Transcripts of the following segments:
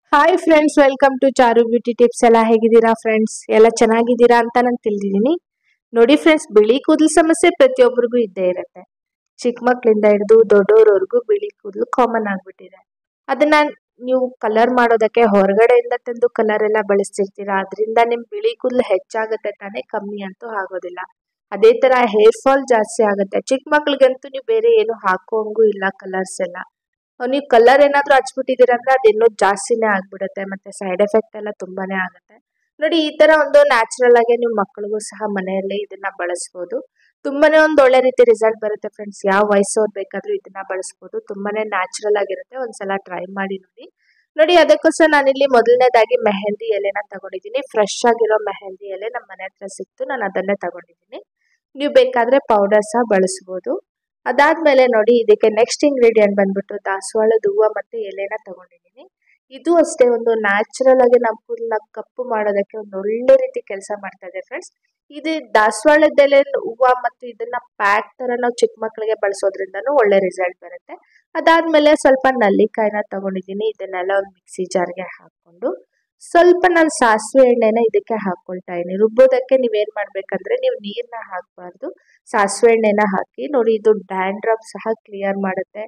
hi friends welcome to Charu beauty tips ಎಲ್ಲ ಹೇಗಿದ್ದೀರಾ friends ಎಲ್ಲ ಚೆನ್ನಾಗಿದ್ದೀರಾ ಅಂತ ನಾನು ತಿಳಿದಿದ್ದೀನಿ ನೋಡಿ ಫ್ರೆಂಡ್ಸ್ ಬಿಳಿ ಕೂದಲು ಸಮಸ್ಯೆ ಪ್ರತಿಯೊಬ್ಬರಿಗೂ ಇದ್ದೇ ಇರುತ್ತೆ ಚಿಕ್ಕ ಮಕ್ಕಳಿಂದ ಹಿಡಿದು ದೊಡ್ಡೋರವರೆಗೂ ಬಿಳಿ ಕೂದಲು ಕಾಮನ್ ಆಗ್ಬಿಟ್ಟಿದೆ ಅದನ್ನ ನೀವು ಕಲರ್ ಮಾಡೋದಕ್ಕೆ ಹೊರಗಡೆಯಿಂದ ತಂದು ಕಲರ್ ಎಲ್ಲ ಬಳಸ್ತಿರ್ತೀರಾ ಅದರಿಂದ ನಿಮ್ ಬಿಳಿ ಕೂದಲು ಹೆಚ್ಚಾಗುತ್ತೆ ತಾನೇ ಕಮ್ಮಿ ಅಂತೂ ಆಗೋದಿಲ್ಲ ಅದೇ ತರ ಹೇರ್ ಫಾಲ್ ಜಾಸ್ತಿ ಆಗುತ್ತೆ ಚಿಕ್ಕ ಮಕ್ಳಿಗಂತೂ ನೀವು ಬೇರೆ ಏನು ಹಾಕೋಂಗೂ ಇಲ್ಲ ಕಲರ್ಸ್ ಎಲ್ಲ ನೀವು ಕಲರ್ ಏನಾದ್ರೂ ಹಚ್ಬಿಟ್ಟಿದ್ದೀರಾ ಅಂದ್ರೆ ಅದು ಇನ್ನೂ ಜಾಸ್ತಿನೇ ಆಗ್ಬಿಡುತ್ತೆ ಮತ್ತೆ ಸೈಡ್ ಎಫೆಕ್ಟ್ ಎಲ್ಲ ತುಂಬಾನೇ ಆಗುತ್ತೆ ನೋಡಿ ಈ ತರ ಒಂದು ನ್ಯಾಚುರಲ್ ಆಗಿ ನೀವು ಮಕ್ಕಳಿಗೂ ಸಹ ಮನೆಯಲ್ಲೇ ಇದನ್ನ ಬಳಸ್ಬೋದು ತುಂಬಾನೇ ಒಂದು ಒಳ್ಳೆ ರೀತಿ ರಿಸಲ್ಟ್ ಬರುತ್ತೆ ಫ್ರೆಂಡ್ಸ್ ಯಾವ ವಯಸ್ಸವ್ರು ಬೇಕಾದ್ರೂ ಇದನ್ನ ಬಳಸ್ಬೋದು ತುಂಬಾನೇ ನ್ಯಾಚುರಲ್ ಆಗಿರುತ್ತೆ ಒಂದ್ಸಲ ಟ್ರೈ ಮಾಡಿ ನೋಡಿ ನೋಡಿ ಅದಕ್ಕೋಸ್ಕರ ನಾನಿಲ್ಲಿ ಮೊದಲನೇದಾಗಿ ಮೆಹಂದಿ ಎಲೆನ ತಗೊಂಡಿದ್ದೀನಿ ಫ್ರೆಶ್ ಆಗಿರೋ ಮೆಹಂದಿ ಎಲೆ ನಮ್ಮ ಮನೆ ಹತ್ರ ಸಿಕ್ತು ನಾನು ಅದನ್ನೇ ತಗೊಂಡಿದ್ದೀನಿ ನೀವು ಬೇಕಾದ್ರೆ ಪೌಡರ್ ಸಹ ಬಳಸ್ಬೋದು ಅದಾದ್ಮೇಲೆ ನೋಡಿ ಇದಕ್ಕೆ ನೆಕ್ಸ್ಟ್ ಇಂಗ್ರೀಡಿಯೆಂಟ್ ಬಂದ್ಬಿಟ್ಟು ದಾಸವಾಳದ ಹೂವು ಮತ್ತೆ ಎಲೆನ ತಗೊಂಡಿದ್ದೀನಿ ಇದು ಅಷ್ಟೇ ಒಂದು ನ್ಯಾಚುರಲ್ ಆಗಿ ನಮ್ಮ ಕೂದಲನ್ನ ಕಪ್ಪು ಮಾಡೋದಕ್ಕೆ ಒಂದು ಒಳ್ಳೆ ರೀತಿ ಕೆಲಸ ಮಾಡ್ತಾ ಇದೆ ಫ್ರೆಂಡ್ಸ್ ಇದು ದಾಸವಾಳದ ಎಲೆ ಹೂವು ಮತ್ತು ಇದನ್ನ ಪ್ಯಾಕ್ ತರ ನಾವು ಚಿಕ್ಕ ಮಕ್ಕಳಿಗೆ ಬಳಸೋದ್ರಿಂದನೂ ಒಳ್ಳೆ ರಿಸಲ್ಟ್ ಬರುತ್ತೆ ಅದಾದ್ಮೇಲೆ ಸ್ವಲ್ಪ ನಲ್ಲಿಕಾಯಿನ ತಗೊಂಡಿದ್ದೀನಿ ಇದನ್ನೆಲ್ಲ ಒಂದು ಮಿಕ್ಸಿ ಜಾರ್ಗೆ ಹಾಕೊಂಡು ಸ್ವಲ್ಪ ನಾನು ಸಾಸಿವೆ ಎಣ್ಣೆನ ಇದಕ್ಕೆ ಹಾಕೊಳ್ತಾ ಇದ್ದೀನಿ ರುಬ್ಬೋದಕ್ಕೆ ನೀವೇನ್ ಮಾಡ್ಬೇಕಂದ್ರೆ ನೀವು ನೀರ್ನ ಹಾಕಬಾರ್ದು ಸಾಸಿವೆ ಎಣ್ಣೆನ ಹಾಕಿ ನೋಡಿ ಇದು ಡ್ಯಾಂಡ್ರಫ್ ಸಹ ಕ್ಲಿಯರ್ ಮಾಡುತ್ತೆ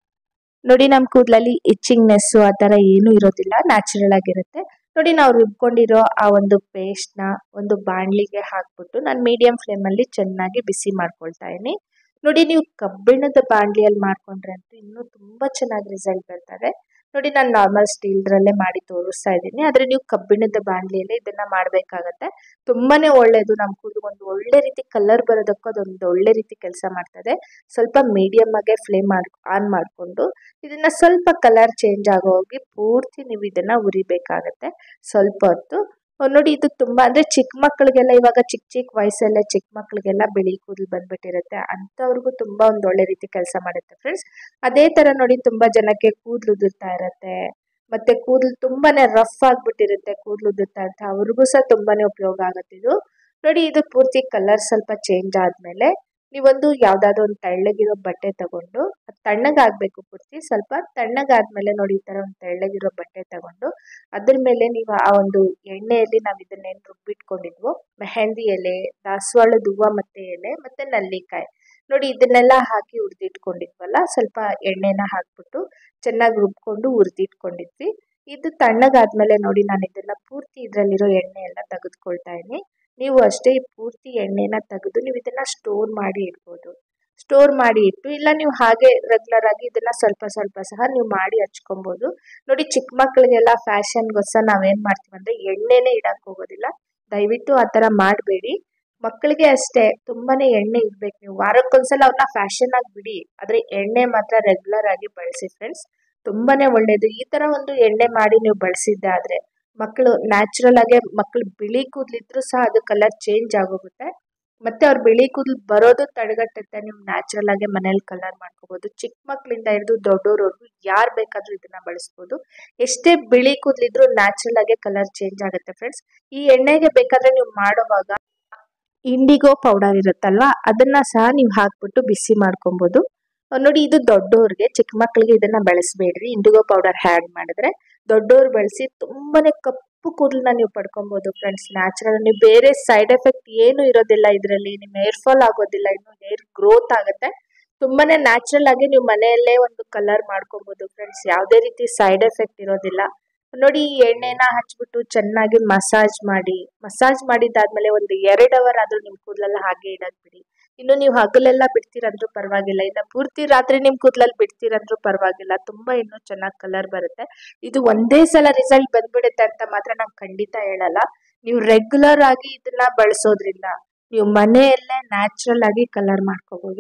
ನೋಡಿ ನಮ್ಮ ಕೂದಲಲ್ಲಿ ಇಚ್ಚಿಂಗ್ನೆಸ್ಸು ಆ ಥರ ಏನೂ ಇರೋದಿಲ್ಲ ನ್ಯಾಚುರಲ್ ಆಗಿರುತ್ತೆ ನೋಡಿ ನಾವು ರುಬ್ಕೊಂಡಿರೋ ಆ ಒಂದು ಪೇಸ್ಟ್ನ ಒಂದು ಬಾಣಲಿಗೆ ಹಾಕ್ಬಿಟ್ಟು ನಾನು ಮೀಡಿಯಂ ಫ್ಲೇಮಲ್ಲಿ ಚೆನ್ನಾಗಿ ಬಿಸಿ ಮಾಡ್ಕೊಳ್ತಾ ಇದ್ದೀನಿ ನೋಡಿ ನೀವು ಕಬ್ಬಿಣದ ಬಾಣಲಿಯಲ್ಲಿ ಮಾಡ್ಕೊಂಡ್ರೆ ಅಂತೂ ಇನ್ನೂ ತುಂಬ ಚೆನ್ನಾಗಿ ರಿಸಲ್ಟ್ ಬರ್ತದೆ ನೋಡಿ ನಾನು ನಾರ್ಮಲ್ ಸ್ಟೀಲ್ದ್ರಲ್ಲೇ ಮಾಡಿ ತೋರಿಸ್ತಾ ಇದ್ದೀನಿ ಆದರೆ ನೀವು ಕಬ್ಬಿಣದ ಬಾಣಲಿಯಲ್ಲೇ ಇದನ್ನ ಮಾಡಬೇಕಾಗತ್ತೆ ತುಂಬಾನೇ ಒಳ್ಳೆಯದು ನಮ್ಮ ಕೂದಲು ಒಂದು ಒಳ್ಳೆ ರೀತಿ ಕಲರ್ ಬರೋದಕ್ಕೂ ಅದೊಂದು ಒಳ್ಳೆ ರೀತಿ ಕೆಲಸ ಮಾಡ್ತದೆ ಸ್ವಲ್ಪ ಮೀಡಿಯಮ್ ಆಗಿ ಫ್ಲೇಮ್ ಮಾಡ್ ಆನ್ ಮಾಡಿಕೊಂಡು ಇದನ್ನ ಸ್ವಲ್ಪ ಕಲರ್ ಚೇಂಜ್ ಆಗೋ ಹೋಗಿ ಪೂರ್ತಿ ನೀವು ಇದನ್ನ ಉರಿಬೇಕಾಗತ್ತೆ ಸ್ವಲ್ಪ ಹೊತ್ತು ನೋಡಿ ಇದು ತುಂಬಾ ಅಂದ್ರೆ ಚಿಕ್ಕ ಮಕ್ಕಳಿಗೆಲ್ಲ ಇವಾಗ ಚಿಕ್ಕ ಚಿಕ್ಕ ವಯಸ್ಸಲ್ಲೇ ಚಿಕ್ಕ ಮಕ್ಕಳಿಗೆಲ್ಲ ಬಿಳಿ ಕೂದಲು ಬಂದ್ಬಿಟ್ಟಿರುತ್ತೆ ಅಂಥವ್ರಿಗೂ ತುಂಬಾ ಒಂದು ಒಳ್ಳೆ ರೀತಿ ಕೆಲಸ ಮಾಡುತ್ತೆ ಫ್ರೆಂಡ್ಸ್ ಅದೇ ತರ ನೋಡಿ ತುಂಬಾ ಜನಕ್ಕೆ ಕೂದಲು ಉದುರ್ತಾ ಇರತ್ತೆ ಮತ್ತೆ ಕೂದಲು ತುಂಬಾನೇ ರಫ್ ಆಗ್ಬಿಟ್ಟಿರುತ್ತೆ ಕೂದಲು ಉದುರ್ತಾ ಇರುತ್ತೆ ಅವ್ರಿಗೂ ಸಹ ತುಂಬಾನೇ ಉಪಯೋಗ ಆಗುತ್ತೆ ಇದು ನೋಡಿ ಇದು ಪೂರ್ತಿ ಕಲರ್ ಸ್ವಲ್ಪ ಚೇಂಜ್ ಆದ್ಮೇಲೆ ನೀವೊಂದು ಯಾವ್ದಾದ್ರು ಒಂದು ತೆಳ್ಳಗಿರೋ ಬಟ್ಟೆ ತಗೊಂಡು ಅದು ತಣ್ಣಗಾಗ್ಬೇಕು ಪೂರ್ತಿ ಸ್ವಲ್ಪ ತಣ್ಣಗಾದ್ಮೇಲೆ ನೋಡಿ ಈ ತರ ಒಂದು ತೆಳ್ಳಗಿರೋ ಬಟ್ಟೆ ತಗೊಂಡು ಅದ್ರ ಮೇಲೆ ನೀವು ಆ ಒಂದು ಎಣ್ಣೆಯಲ್ಲಿ ನಾವು ಇದನ್ನೇನು ರುಬ್ಬಿಟ್ಕೊಂಡಿದ್ವು ಮೆಹಂದಿ ಎಲೆ ದಾಸವಾಳದ ಹೂವು ಮತ್ತೆ ಎಲೆ ಮತ್ತೆ ನಲ್ಲಿಕಾಯಿ ನೋಡಿ ಇದನ್ನೆಲ್ಲ ಹಾಕಿ ಹುರಿದಿಟ್ಕೊಂಡಿದ್ವಲ್ಲ ಸ್ವಲ್ಪ ಎಣ್ಣೆನ ಹಾಕ್ಬಿಟ್ಟು ಚೆನ್ನಾಗಿ ರುಬ್ಕೊಂಡು ಹುರಿದಿಟ್ಕೊಂಡಿದ್ವಿ ಇದು ತಣ್ಣಗಾದ್ಮೇಲೆ ನೋಡಿ ನಾನು ಇದನ್ನ ಪೂರ್ತಿ ಇದರಲ್ಲಿರೋ ಎಣ್ಣೆ ಎಲ್ಲ ತೆಗೆದುಕೊಳ್ತಾ ಇದ್ದೀನಿ ನೀವು ಅಷ್ಟೇ ಈ ಪೂರ್ತಿ ಎಣ್ಣೆನ ತೆಗೆದು ನೀವು ಇದನ್ನ ಸ್ಟೋರ್ ಮಾಡಿ ಇಡ್ಬೋದು ಸ್ಟೋರ್ ಮಾಡಿ ಇಟ್ಟು ಇಲ್ಲ ನೀವು ಹಾಗೆ ರೆಗ್ಯುಲರ್ ಆಗಿ ಇದನ್ನ ಸ್ವಲ್ಪ ಸ್ವಲ್ಪ ಸಹ ನೀವು ಮಾಡಿ ಹಚ್ಕೊಬೋದು ನೋಡಿ ಚಿಕ್ಕ ಮಕ್ಕಳಿಗೆಲ್ಲ ಫ್ಯಾಷನ್ಗೋಸ್ಕರ ನಾವೇನ್ ಮಾಡ್ತೀವಿ ಅಂದ್ರೆ ಎಣ್ಣೆನೇ ಇಡಕ್ ಹೋಗೋದಿಲ್ಲ ದಯವಿಟ್ಟು ಆ ಥರ ಮಾಡಬೇಡಿ ಮಕ್ಕಳಿಗೆ ಅಷ್ಟೇ ತುಂಬಾನೇ ಎಣ್ಣೆ ಇಡ್ಬೇಕು ನೀವು ವಾರಕ್ಕೊಂದ್ಸಲ ಅವ್ರನ್ನ ಫ್ಯಾಷನ್ ಆಗಿ ಬಿಡಿ ಆದ್ರೆ ಎಣ್ಣೆ ಮಾತ್ರ ರೆಗ್ಯುಲರ್ ಆಗಿ ಬಳಸಿ ಫ್ರೆಂಡ್ಸ್ ತುಂಬಾನೇ ಒಳ್ಳೇದು ಈ ತರ ಒಂದು ಎಣ್ಣೆ ಮಾಡಿ ನೀವು ಬಳಸಿದ್ದಾದ್ರೆ ಮಕ್ಕಳು ನ್ಯಾಚುರಲ್ ಆಗಿ ಮಕ್ಕಳು ಬಿಳಿ ಕೂದಲಿದ್ರು ಸಹ ಅದು ಕಲರ್ ಚೇಂಜ್ ಆಗೋಗುತ್ತೆ ಮತ್ತೆ ಅವ್ರ ಬಿಳಿ ಕೂದಲು ಬರೋದು ತಡೆಗಟ್ಟುತ್ತೆ ನೀವು ನ್ಯಾಚುರಲ್ ಆಗಿ ಮನೇಲಿ ಕಲರ್ ಮಾಡ್ಕೋಬಹುದು ಚಿಕ್ಕ ಮಕ್ಕಳಿಂದ ಹಿಡಿದು ದೊಡ್ಡೋರ್ವರೆಗೂ ಯಾರು ಬೇಕಾದ್ರೂ ಇದನ್ನ ಬಳಸ್ಬೋದು ಎಷ್ಟೇ ಬಿಳಿ ಕೂದಲಿದ್ರು ನ್ಯಾಚುರಲ್ ಆಗಿ ಕಲರ್ ಚೇಂಜ್ ಆಗುತ್ತೆ ಫ್ರೆಂಡ್ಸ್ ಈ ಎಣ್ಣೆಗೆ ಬೇಕಾದ್ರೆ ನೀವು ಮಾಡುವಾಗ ಇಂಡಿಗೋ ಪೌಡರ್ ಇರುತ್ತಲ್ವಾ ಅದನ್ನ ಸಹ ನೀವು ಹಾಕ್ಬಿಟ್ಟು ಬಿಸಿ ಮಾಡ್ಕೊಬೋದು ನೋಡಿ ಇದು ದೊಡ್ಡೋರ್ಗೆ ಚಿಕ್ಕ ಮಕ್ಕಳಿಗೆ ಇದನ್ನ ಬೆಳೆಸಬೇಡ್ರಿ ಇಂಡಿಗೋ ಪೌಡರ್ ಹ್ಯಾಡ್ ಮಾಡಿದ್ರೆ ದೊಡ್ಡೋರು ಬಳಸಿ ತುಂಬಾನೇ ಕಪ್ಪು ಕೂದಲನ್ನ ನೀವು ಪಡ್ಕೊಬಹುದು ಫ್ರೆಂಡ್ಸ್ ನ್ಯಾಚುರಲ್ ನೀವು ಬೇರೆ ಸೈಡ್ ಎಫೆಕ್ಟ್ ಏನು ಇರೋದಿಲ್ಲ ಇದರಲ್ಲಿ ನಿಮ್ಮ ಹೇರ್ ಫಾಲ್ ಆಗೋದಿಲ್ಲ ಇನ್ನು ಹೇರ್ ಗ್ರೋತ್ ಆಗುತ್ತೆ ತುಂಬಾನೇ ನ್ಯಾಚುರಲ್ ಆಗಿ ನೀವು ಮನೆಯಲ್ಲೇ ಒಂದು ಕಲರ್ ಮಾಡ್ಕೊಬಹುದು ಫ್ರೆಂಡ್ಸ್ ಯಾವುದೇ ರೀತಿ ಸೈಡ್ ಎಫೆಕ್ಟ್ ಇರೋದಿಲ್ಲ ನೋಡಿ ಈ ಎಣ್ಣೆನ ಹಚ್ಬಿಟ್ಟು ಚೆನ್ನಾಗಿ ಮಸಾಜ್ ಮಾಡಿ ಮಸಾಜ್ ಮಾಡಿದ್ದಾದ್ಮೇಲೆ ಒಂದು ಎರಡು ಅವರ್ ಆದ್ರೂ ನಿಮ್ ಕೂದಲೆಲ್ಲ ಹಾಗೆ ಇಡಕ್ ಬಿಡಿ ಇನ್ನು ನೀವು ಹಗಲೆಲ್ಲ ಬಿಡ್ತೀರಂದ್ರೂ ಪರವಾಗಿಲ್ಲ ಇಲ್ಲ ಪೂರ್ತಿ ರಾತ್ರಿ ನಿಮ್ ಕೂದಲಲ್ಲಿ ಬಿಡ್ತೀರಂದ್ರೂ ಪರವಾಗಿಲ್ಲ ತುಂಬಾ ಇನ್ನೂ ಚೆನ್ನಾಗಿ ಕಲರ್ ಬರುತ್ತೆ ಇದು ಒಂದೇ ಸಲ ರಿಸಲ್ಟ್ ಬಂದ್ಬಿಡುತ್ತೆ ಅಂತ ಮಾತ್ರ ನಾನು ಖಂಡಿತ ಹೇಳಲ್ಲ ನೀವು ರೆಗ್ಯುಲರ್ ಆಗಿ ಇದನ್ನ ಬಳಸೋದ್ರಿಂದ ನೀವು ಮನೆಯಲ್ಲೇ ನ್ಯಾಚುರಲ್ ಆಗಿ ಕಲರ್ ಮಾಡ್ಕೋಬಹುದು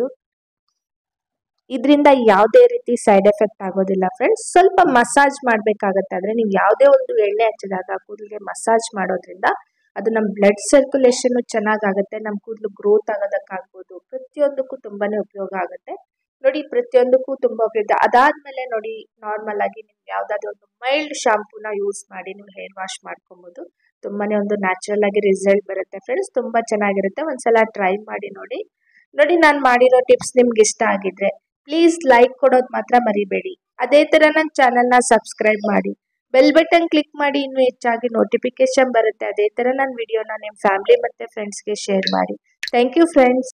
ಇದರಿಂದ ಯಾವುದೇ ರೀತಿ ಸೈಡ್ ಎಫೆಕ್ಟ್ ಆಗೋದಿಲ್ಲ ಫ್ರೆಂಡ್ಸ್ ಸ್ವಲ್ಪ ಮಸಾಜ್ ಮಾಡ್ಬೇಕಾಗತ್ತೆ ಆದ್ರೆ ನೀವು ಯಾವುದೇ ಒಂದು ಎಣ್ಣೆ ಹಚ್ಚಿದಾಗ ಕೂದಲಿಗೆ ಮಸಾಜ್ ಮಾಡೋದ್ರಿಂದ ಅದು ನಮ್ಮ ಬ್ಲಡ್ ಸರ್ಕ್ಯುಲೇಷನ್ ಚೆನ್ನಾಗಾಗುತ್ತೆ ನಮ್ಮ ಕೂದಲು ಗ್ರೋತ್ ಆಗೋದಕ್ಕಾಗ್ಬೋದು ಪ್ರತಿಯೊಂದಕ್ಕೂ ತುಂಬಾನೇ ಉಪಯೋಗ ಆಗುತ್ತೆ ನೋಡಿ ಪ್ರತಿಯೊಂದಕ್ಕೂ ತುಂಬಾ ಉಪಯೋಗ ಅದಾದ್ಮೇಲೆ ನೋಡಿ ನಾರ್ಮಲ್ ಆಗಿ ನಿಮ್ಗೆ ಯಾವ್ದಾದ್ರು ಒಂದು ಮೈಲ್ಡ್ ಶಾಂಪೂನ ಯೂಸ್ ಮಾಡಿ ನೀವು ಹೇರ್ ವಾಶ್ ಮಾಡ್ಕೊಬೋದು ತುಂಬಾನೇ ಒಂದು ನ್ಯಾಚುರಲ್ ಆಗಿ ರಿಸಲ್ಟ್ ಬರುತ್ತೆ ಫ್ರೆಂಡ್ಸ್ ತುಂಬಾ ಚೆನ್ನಾಗಿರುತ್ತೆ ಒಂದ್ಸಲ ಟ್ರೈ ಮಾಡಿ ನೋಡಿ ನೋಡಿ ನಾನು ಮಾಡಿರೋ ಟಿಪ್ಸ್ ನಿಮ್ಗೆ ಇಷ್ಟ ಆಗಿದ್ರೆ ಪ್ಲೀಸ್ ಲೈಕ್ ಕೊಡೋದು ಮಾತ್ರ ಮರಿಬೇಡಿ ಅದೇ ತರ ನನ್ನ ಚಾನೆಲ್ನ ಸಬ್ಸ್ಕ್ರೈಬ್ ಮಾಡಿ ಬೆಲ್ ಬಟನ್ ಕ್ಲಿಕ್ ಮಾಡಿ ಇನ್ನೂ ಹೆಚ್ಚಾಗಿ ನೋಟಿಫಿಕೇಶನ್ ಬರುತ್ತೆ ಅದೇ ತರ ನನ್ನ ವಿಡಿಯೋನ ನಿಮ್ಮ ಫ್ಯಾಮಿಲಿ ಮತ್ತೆ ಫ್ರೆಂಡ್ಸ್ಗೆ ಶೇರ್ ಮಾಡಿ ಥ್ಯಾಂಕ್ ಯು ಫ್ರೆಂಡ್ಸ್